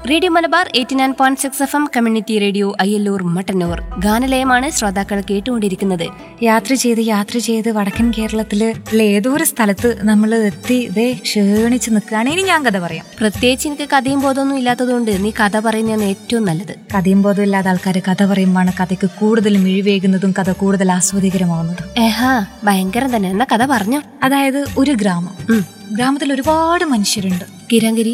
Radio Malabar eighty nine point six F M community radio Ayyallur Mattannur ഗാനലയമാണ് ശ്രോതാക്കൾ കേട്ടുകൊണ്ടിരിക്കുന്നത് യാത്ര ചെയ്ത് യാത്ര ചെയ്ത് വടക്കൻ കേരളത്തില് ഉള്ള ഏതോ ഒരു സ്ഥലത്ത് നമ്മൾ എത്തി ഇതേ ക്ഷീണിച്ച് നിൽക്കുകയാണ് ഇനി ഞാൻ കഥ പറയാം പ്രത്യേകിച്ച് എനിക്ക് കഥയും ബോധമൊന്നും ഇല്ലാത്തതുകൊണ്ട് നീ കഥ പറയുന്നതാണ് ഏറ്റവും നല്ലത് കഥയും ബോധം ഇല്ലാത്ത ആൾക്കാർ കഥ പറയുമ്പോഴാണ് കഥയ്ക്ക് കൂടുതൽ മിഴിവേകുന്നതും കഥ കൂടുതൽ ആസ്വാദികരമാവുന്നതും ഏഹാ ഭയങ്കരം തന്നെ എന്നാ കഥ പറഞ്ഞോ അതായത് ഒരു ഗ്രാമം ഉം. ഗ്രാമത്തിൽ ഒരുപാട് മനുഷ്യരുണ്ട് കിരങ്കിരി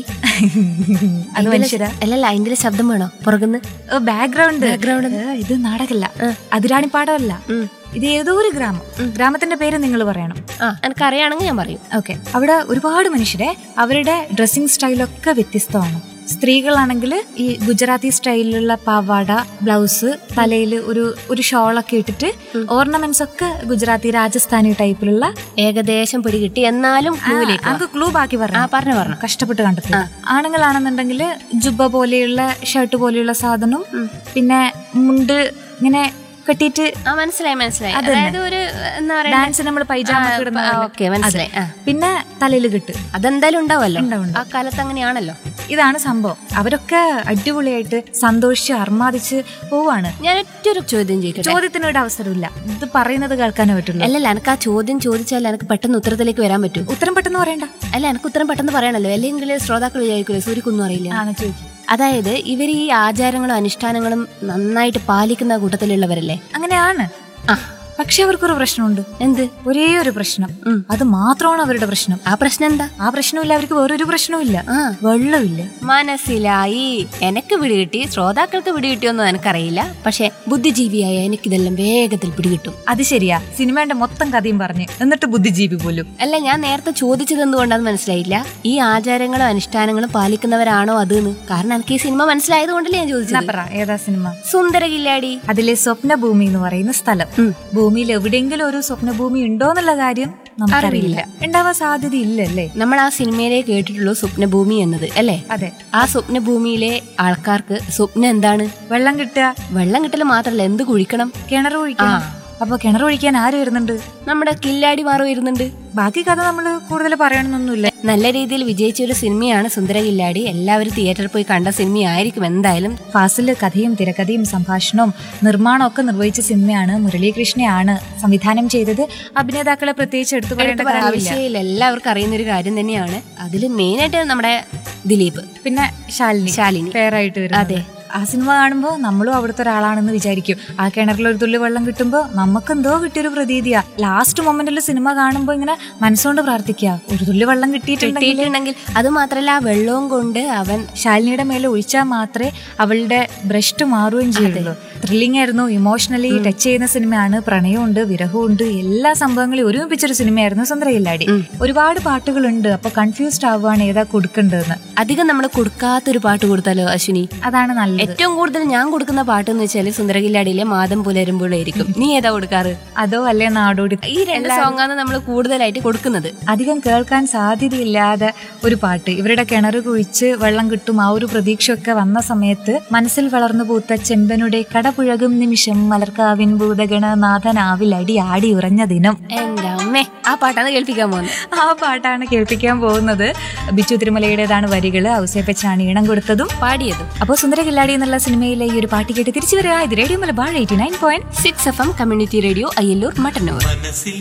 അത് മനുഷ്യരാ അല്ലല്ല അതിന്റെ ശബ്ദം വേണോ പുറകുന്ന് ബാക്ക്ഗ്രൗണ്ട് Background. ഇത് നാടകല്ല അതിരാണിപ്പാടമല്ല ഉം. ഇത് ഏതോ ഒരു ഗ്രാമം ഗ്രാമത്തിന്റെ പേര് നിങ്ങൾ പറയണം ആ എനിക്കറിയാണെങ്കിൽ ഞാൻ പറയും ഓക്കെ അവിടെ ഒരുപാട് മനുഷ്യരെ അവരുടെ ഡ്രസ്സിംഗ് സ്റ്റൈലൊക്കെ വ്യത്യസ്തമാണ് സ്ത്രീകളാണെങ്കിൽ ഈ ഗുജറാത്തി സ്റ്റൈലിലുള്ള പാവാട ബ്ലൗസ് തലയിൽ ഒരു ഒരു ഷോളൊക്കെ ഇട്ടിട്ട് ഓർണമെന്റ്സ് ഒക്കെ ഗുജറാത്തി രാജസ്ഥാനി ടൈപ്പിലുള്ള ഏകദേശം പിടികിട്ടി എന്നാലും ക്ലൂവിലേക്ക് വാ. അത് ക്ലൂ ബാക്കി ആ പറഞ്ഞു പറഞ്ഞു പറഞ്ഞു കഷ്ടപ്പെട്ട് കണ്ടെത്തി ആണുങ്ങളാണെന്നുണ്ടെങ്കിൽ ജുബ പോലെയുള്ള ഷർട്ട് പോലെയുള്ള സാധനം പിന്നെ മുണ്ട് ഇങ്ങനെ കെട്ടിയിട്ട് ആ മനസ്സിലായി മനസ്സിലായി അതായത് ഒരു എന്താ പറയാ ഡാൻസ് നമ്മൾ പൈജാമ ഇടുന്ന പോലെ. ഓക്കെ മനസ്സിലായി ആ പിന്നെ തലയിൽ കെട്ട് അതെന്തായാലും ഉണ്ടാവല്ലോ ഉണ്ടാവും, ആ കാലത്ത് അങ്ങനെയാണല്ലോ ഇതാണ് സംഭവം അവരൊക്കെ അടിപൊളിയായിട്ട് സന്തോഷിച്ച് അർമാദിച്ച് പോവാണ് ഞാൻ ഒറ്റൊരു ചോദ്യം ചോദിക്കട്ടെ ചോദ്യത്തിന് ഒരു അവസരമില്ല ഇത് പറയുന്നത് കേൾക്കാനേ പറ്റുള്ളൂ അല്ലല്ല എനിക്ക് ആ ചോദ്യം ചോദിച്ചാൽ എനിക്ക് പെട്ടെന്ന് ഉത്തരത്തിലേക്ക് വരാൻ പറ്റൂ ഉത്തരം പെട്ടെന്ന് പറയണ്ട അല്ല എനിക്ക് ഉത്തരം പെട്ടെന്ന് പറയണല്ലോ അല്ലെങ്കിൽ ശ്രോതാക്കൾ വിചാരിക്കില്ലേ സൂര്യക്കൊന്നും അറിയില്ല ആണ് ചോദിക്കും അതായത് ഇവർ ഈ ആചാരങ്ങളും അനുഷ്ഠാനങ്ങളും നന്നായിട്ട് പാലിക്കുന്ന കൂട്ടത്തിലുള്ളവരല്ലേ അങ്ങനെയാണ് ആ പക്ഷെ അവർക്കൊരു പ്രശ്നമുണ്ട് എന്ത് ഒരേ ഒരു പ്രശ്നം ഉം. അത് മാത്രമാണ് അവരുടെ പ്രശ്നം ആ പ്രശ്നം എന്താ ആ പ്രശ്നമില്ല അവർക്ക് വേറൊരു പ്രശ്നമില്ല ആ വെള്ളമില്ല മനസ്സിലായി എനക്ക് പിടികിട്ടി ശ്രോതാക്കൾക്ക് പിടികിട്ടിയൊന്നും എനിക്കറിയില്ല പക്ഷെ ബുദ്ധിജീവിയായ എനിക്കിതെല്ലാം വേഗത്തിൽ പിടികിട്ടും അത് ശരിയാ സിനിമയുടെ മൊത്തം കഥയും പറഞ്ഞ് എന്നിട്ട് ബുദ്ധിജീവി പോലും അല്ല ഞാൻ നേരത്തെ ചോദിച്ചത് എന്തുകൊണ്ടാന്ന് മനസ്സിലായില്ല ഈ ആചാരങ്ങളും അനുഷ്ഠാനങ്ങളും പാലിക്കുന്നവരാണോ അത് എന്ന് കാരണം എനിക്ക് ഈ സിനിമ മനസ്സിലായത് കൊണ്ടല്ലേ ഞാൻ എന്നാ ചോദിച്ചത് പറ ഏതാ സിനിമ സുന്ദരകില്ലാടി അതിലെ സ്വപ്നഭൂമി എന്ന് പറയുന്ന സ്ഥലം ഉം. ഭൂമിയിൽ എവിടെയെങ്കിലും ഒരു സ്വപ്നഭൂമി ഉണ്ടോ എന്നുള്ള കാര്യം നമുക്കറിയില്ല ഉണ്ടാവാൻ സാധ്യതയില്ലല്ലേ നമ്മൾ ആ സിനിമയിലെ കേട്ടിട്ടുള്ളൂ സ്വപ്നഭൂമി എന്നത് അല്ലേ അതെ ആ സ്വപ്നഭൂമിയിലെ ആൾക്കാർക്ക് സ്വപ്നം എന്താണ് വെള്ളം കിട്ടുക വെള്ളം കിട്ടൽ മാത്രല്ല എന്ത് കുഴിക്കണം കിണർ ഒഴിക്കണം അപ്പൊ കിണർ ഒഴിക്കാൻ ആര് വരുന്നുണ്ട് നമ്മുടെ കില്ലാടി മാറും ഇരുന്നുണ്ട് ബാക്കി കഥ നമ്മൾ കൂടുതൽ പറയണമെന്നൊന്നുമില്ല നല്ല രീതിയിൽ വിജയിച്ച ഒരു സിനിമയാണ് സുന്ദര കില്ലാടി എല്ലാവരും തിയേറ്ററിൽ പോയി കണ്ട സിനിമയായിരിക്കും എന്തായാലും ഫാസില് കഥയും തിരക്കഥയും സംഭാഷണവും നിർമ്മാണവും ഒക്കെ നിർവഹിച്ച സിനിമയാണ് മുരളീകൃഷ്ണയാണ് സംവിധാനം ചെയ്തത് അഭിനേതാക്കളെ പ്രത്യേകിച്ച് എടുത്തു പറയേണ്ട എടുത്ത് പറയേണ്ട കാര്യമില്ല ആവശ്യമില്ല എല്ലാവർക്കും അറിയുന്ന ഒരു കാര്യം തന്നെയാണ് അതിൽ മെയിനായിട്ട് നമ്മുടെ ദിലീപ് പിന്നെ ശാലിനി ശാലിനി പേരായിട്ട് വരുന്നത് അതെ. ആ സിനിമ കാണുമ്പോൾ നമ്മളും അവിടുത്തെ ഒരാളാണെന്ന് വിചാരിക്കും ആ കിണറിൽ ഒരു തുള്ളി വെള്ളം കിട്ടുമ്പോൾ നമുക്ക് എന്തോ കിട്ടിയൊരു പ്രതീതിയാ ലാസ്റ്റ് മൊമെന്റിൽ സിനിമ കാണുമ്പോൾ ഇങ്ങനെ മനസ്സുകൊണ്ട് പ്രാർത്ഥിക്കുക ഒരു തുള്ളി വെള്ളം കിട്ടിയിട്ടുണ്ടെങ്കിൽ കിട്ടിയിട്ടുണ്ടെങ്കിൽ അത് മാത്രല്ല ആ വെള്ളവും കൊണ്ട് അവൻ ശാലിനിയുടെ മേലെ ഒഴിച്ചാൽ മാത്രമേ അവളുടെ ബ്രസ്റ്റ് മാറുകയും ചെയ്യുള്ളൂ ത്രില്ലിംഗ് ആയിരുന്നു ഇമോഷണലി ടച്ച് ചെയ്യുന്ന സിനിമയാണ് പ്രണയമുണ്ട് വിരഹമുണ്ട് എല്ലാ സംഭവങ്ങളും ഒരുമിപ്പിച്ചൊരു സിനിമയായിരുന്നു സുന്ദരയില്ലാടി ഒരുപാട് പാട്ടുകളുണ്ട് അപ്പൊ കൺഫ്യൂസ്ഡ് ആവുകയാണ് ഏതാ കൊടുക്കേണ്ടതെന്ന് അധികം നമ്മൾ കൊടുക്കാത്തൊരു പാട്ട് കൊടുത്താലോ അശ്വിനി അതാണ് നല്ലത് ഏറ്റവും കൂടുതൽ ഞാൻ കൊടുക്കുന്ന പാട്ട് എന്ന് വെച്ചാൽ സുന്ദരകില്ലാടിയിലെ മാതം പുലരുമ്പോഴായിരിക്കും നീ ഏതാ കൊടുക്കാറ് അതോ അല്ലേ നാടോടി ഈ രണ്ട് സോങ്ങാണ് നമ്മൾ കൂടുതലായിട്ട് കൊടുക്കുന്നത് അധികം കേൾക്കാൻ സാധ്യതയില്ലാതെ ഒരു പാട്ട് ഇവരുടെ കിണർ കുഴിച്ച് വെള്ളം കിട്ടും ആ ഒരു പ്രതീക്ഷയൊക്കെ വന്ന സമയത്ത് മനസ്സിൽ വളർന്നു പൂത്ത ചെമ്പനുടെ കടപുഴകും നിമിഷം മലർക്കാവിൻ ഭൂതഗണനാഥനാവിൽ അടി ആടി ഉറഞ്ഞ ദിനം എന്റെ അമ്മേ ആ പാട്ടാണ് കേൾപ്പിക്കാൻ പോകുന്നത് ആ പാട്ടാണ് കേൾപ്പിക്കാൻ പോകുന്നത് ബിച്ചു തിരുമലയുടേതാണ് വരികള് ഔസേപ്പച്ചാണ് ഈണം കൊടുത്തതും പാടിയതും അപ്പോൾ സുന്ദരകില്ലാടി എന്നുള്ള സിനിമയിലെ ഈ ഒരു പാട്ട് കേട്ട് തിരിച്ചു വരിക ഇത് radio Malabar eighty nine point six F M community radio Ayyallur Mattannur മനസ്സിൽ